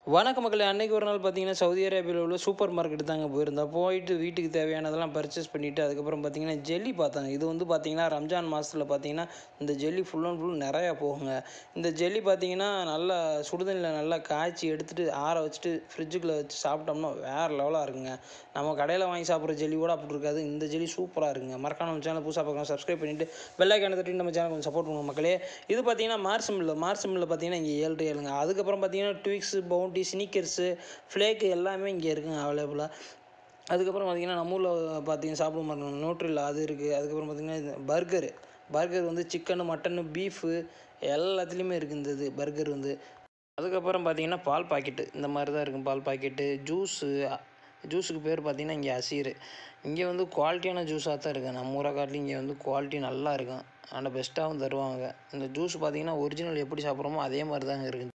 வணக்க மக்களே அன்னைக்கு ஒரு நாள் பார்த்தீங்கன்னா சவுதி அரேபியாவில் உள்ள சூப்பர் மார்க்கெட் தாங்க போயிருந்தோம் போயிட்டு வீட்டுக்கு தேவையானதெல்லாம் பர்ச்சேஸ் பண்ணிவிட்டு அதுக்கப்புறம் பார்த்தீங்கன்னா ஜெல்லி பார்த்தாங்க இது வந்து பார்த்தீங்கன்னா ரம்ஜான் மாதத்தில் பார்த்தீங்கன்னா இந்த ஜெல்லி ஃபுல் அண்ட் ஃபுல் நிறையா போகுங்க இந்த ஜெல்லி பார்த்தீங்கன்னா நல்லா சுடுதண்ணியில் நல்லா காய்ச்சி எடுத்துகிட்டு ஆற வச்சுட்டு ஃப்ரிட்ஜுக்குள்ளே வச்சு சாப்பிட்டோம்னா வேறு லெவலாக இருக்குங்க நம்ம கடையில் வாங்கி சாப்பிட்ற ஜெல்லி கூட அப்படி இருக்காது இந்த ஜெல்லி சூப்பராக இருக்குங்க மறக்காம நம்ம சேனல் புதுசாக பார்க்கலாம் சப்ஸ்கிரைப் பண்ணிவிட்டு பெல்லைக்கான தட்டி நம்ம சேனல் கொஞ்சம் சப்போர்ட் பண்ணுங்க மக்களே இது பார்த்தீங்கன்னா மார்ச் மில்லில் மார்ச் மில்லில் பார்த்தீங்கன்னா இங்கே ஏழு ஏழுங்க அதுக்கப்புறம் பார்த்தீங்கன்னா ட்விக்ஸு பவுண்டி ஸ்னீக்கர்ஸு ஃப்ளேக்கு எல்லாமே இங்கே இருக்குங்க அவைலபிளாக அதுக்கப்புறம் பார்த்தீங்கன்னா நம்ம ஊரில் பார்த்தீங்கன்னா சாப்பிட மாட்டோம் நோட்ரில் அது இருக்குது அதுக்கப்புறம் பார்த்தீங்கன்னா இது பர்கரு பர்கர் வந்து சிக்கனு மட்டனு பீஃபு எல்லாத்துலேயுமே இருக்குது இந்த இது பர்கர் வந்து அதுக்கப்புறம் பார்த்தீங்கன்னா பால் பாக்கெட்டு இந்த மாதிரி தான் இருக்கும் பால் பாக்கெட்டு ஜூஸு ஜூஸுக்கு பேர் பார்த்தீங்கன்னா இங்கே அசீர் இங்கே வந்து குவாலிட்டியான ஜூஸாக தான் இருக்குது நம்ம ஊரை காட்டிலும் இங்கே வந்து குவாலிட்டி நல்லா இருக்கும் ஆனால் பெஸ்ட்டாகவும் தருவாங்க இந்த ஜூஸ் பார்த்தீங்கன்னா ஒரிஜினல் எப்படி சாப்பிட்றோமோ அதே மாதிரி தாங்க இருக்குது